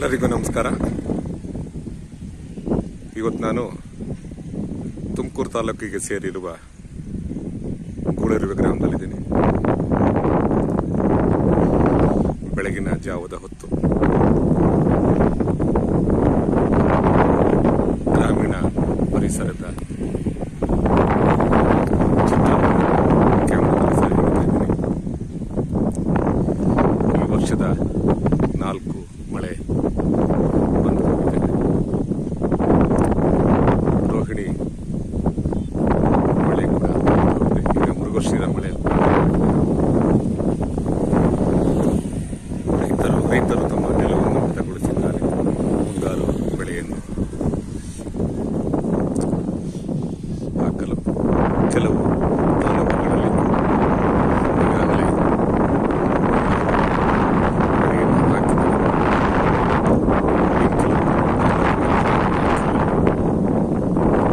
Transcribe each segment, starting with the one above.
ಎಲ್ಲರಿಗೂ ನಮಸ್ಕಾರ ಇವತ್ತು ನಾನು ತುಮಕೂರು ತಾಲೂಕಿಗೆ ಸೇರಿರುವ ಗೂಳಿರುವೆ ಗ್ರಾಮದಲ್ಲಿದ್ದೀನಿ ಬೆಳಗಿನ ಜಾವದ ಹೊತ್ತು ಗ್ರಾಮೀಣ ಪರಿಸರದ ಚಿತ್ರವನ್ನು ಕ್ಯಾಮ್ರಾದಲ್ಲಿ ಸೆರೆ ಹಿಡಿತಾ ಇದ್ದೀನಿ ಈ ವರ್ಷದ ನಾಲ್ಕು ಮಳೆ ಬಂದು ಹೋಗಿದೆ ರೋಹಿಣಿ ಮಳೆ ಕೂಡ ಬಂದು ಹೋಗಿದೆ. ಈಗ ಮೃಗಶಿರ ಮಳೆ ರೈತರು ರೈತರು ತಮ್ಮ ನೆಲವನ್ನು ಹದಗೊಳಿಸಿದ್ದಾರೆ ಮುಂಗಾರು ಬೆಳೆಯನ್ನು ಹಾಕಲು ಕೆಲವು ತಾಲೂಕುಗಳಲ್ಲಿ ಈಗಾಗಲೇ ಬೆಳೆಯನ್ನು ಹಾಕಿದ್ದಾರೆ ಇನ್ನು ಕೆಲವು ತಾಲೂಕುಗಳಲ್ಲಿ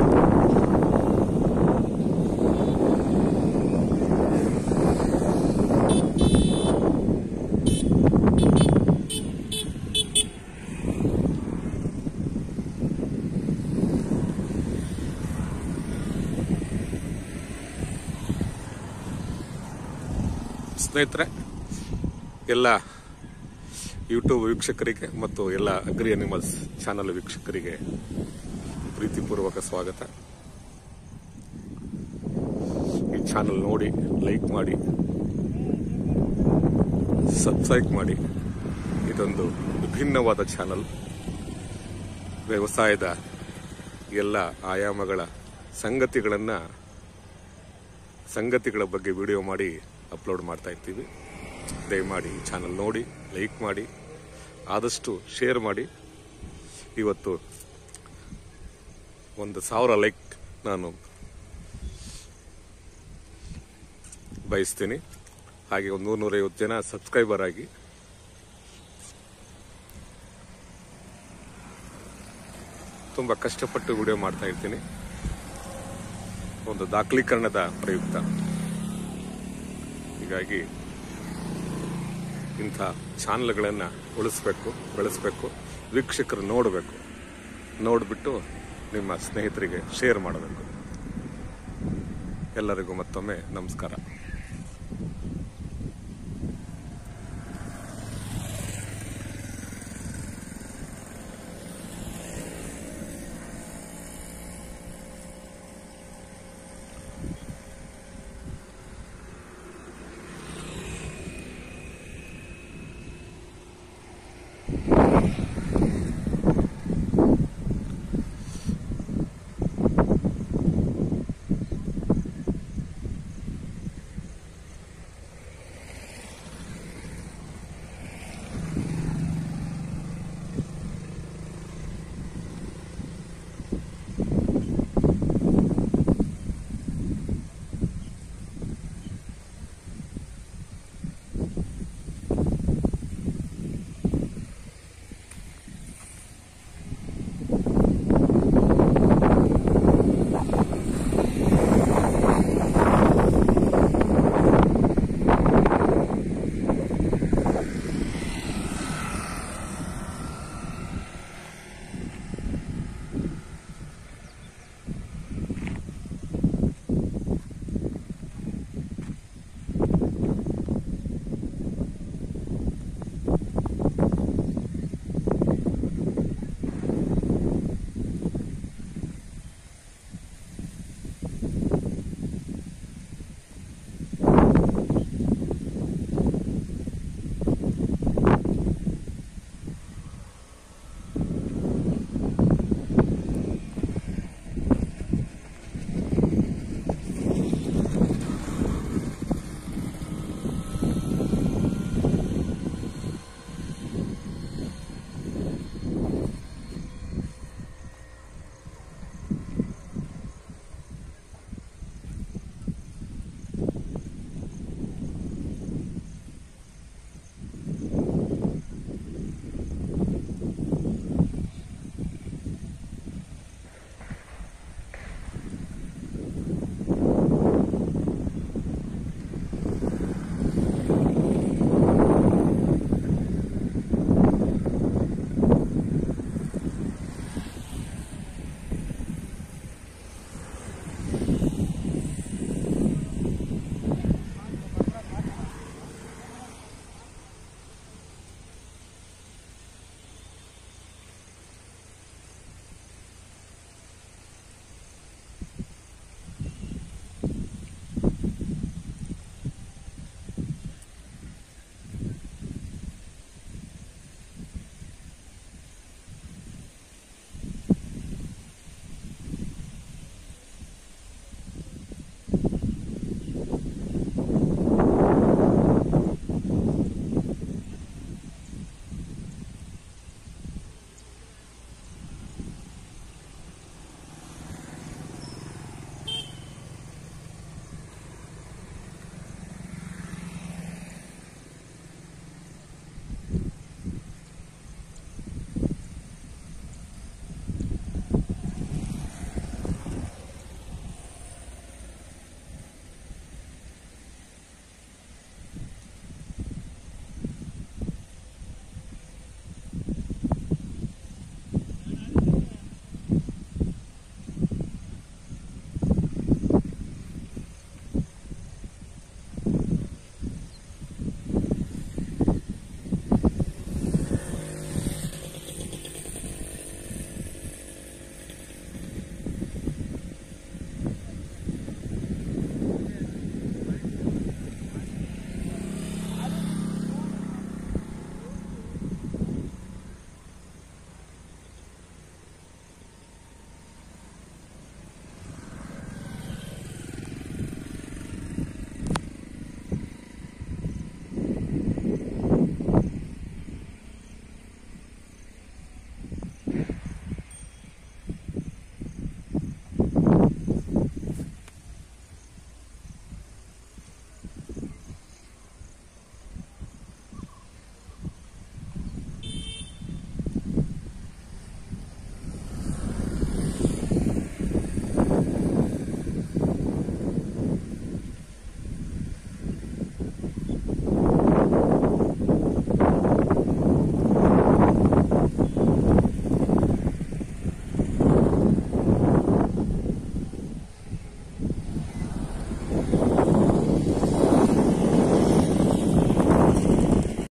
ಸ್ನೇಹಿತರೆ ಎಲ್ಲ ಯೂಟ್ಯೂಬ್ ವೀಕ್ಷಕರಿಗೆ ಮತ್ತು ಎಲ್ಲ ಅಗ್ರಿ ಅನಿಮಲ್ಸ್ ಚಾನಲ್ ವೀಕ್ಷಕರಿಗೆ ಪ್ರೀತಿಪೂರ್ವಕ ಸ್ವಾಗತ ಈ ಚಾನಲ್ ನೋಡಿ ಲೈಕ್ ಮಾಡಿ ಸಬ್ಸ್ಕ್ರೈಬ್ ಮಾಡಿ ಇದೊಂದು ವಿಭಿನ್ನವಾದ ಚಾನಲ್ ವ್ಯವಸಾಯದ ಎಲ್ಲ ಆಯಾಮಗಳ ಸಂಗತಿಗಳನ್ನು ಸಂಗತಿಗಳ ಬಗ್ಗೆ ವಿಡಿಯೋ ಮಾಡಿ ಅಪ್ಲೋಡ್ ಮಾಡ್ತಾ ಇರ್ತೀವಿ ದಯಮಾಡಿ ಈ ಚಾನಲ್ ನೋಡಿ ಲೈಕ್ ಮಾಡಿ ಆದಷ್ಟು ಶೇರ್ ಮಾಡಿ ಇವತ್ತು ಒಂದು ಸಾವಿರ ಲೈಕ್ ನಾನು ಬಯಸ್ತೀನಿ ಹಾಗೆ ಒಂದು ನೂರ ನೂರೈವತ್ತು ಜನ ಸಬ್ಸ್ಕ್ರೈಬರ್ ಆಗಿ ತುಂಬ ಕಷ್ಟಪಟ್ಟು ವಿಡಿಯೋ ಮಾಡ್ತಾ ಇರ್ತೀನಿ ಒಂದು ದಾಖಲೀಕರಣದ ಪ್ರಯುಕ್ತ ಹೀಗಾಗಿ ಇಂಥ ಚಾನಲ್ಗಳನ್ನು ಉಳಿಸ್ಬೇಕು ಬೆಳೆಸಬೇಕು ವೀಕ್ಷಕರು ನೋಡಬೇಕು ನೋಡಿಬಿಟ್ಟು ನಿಮ್ಮ ಸ್ನೇಹಿತರಿಗೆ ಶೇರ್ ಮಾಡಬೇಕು ಎಲ್ಲರಿಗೂ ಮತ್ತೊಮ್ಮೆ ನಮಸ್ಕಾರ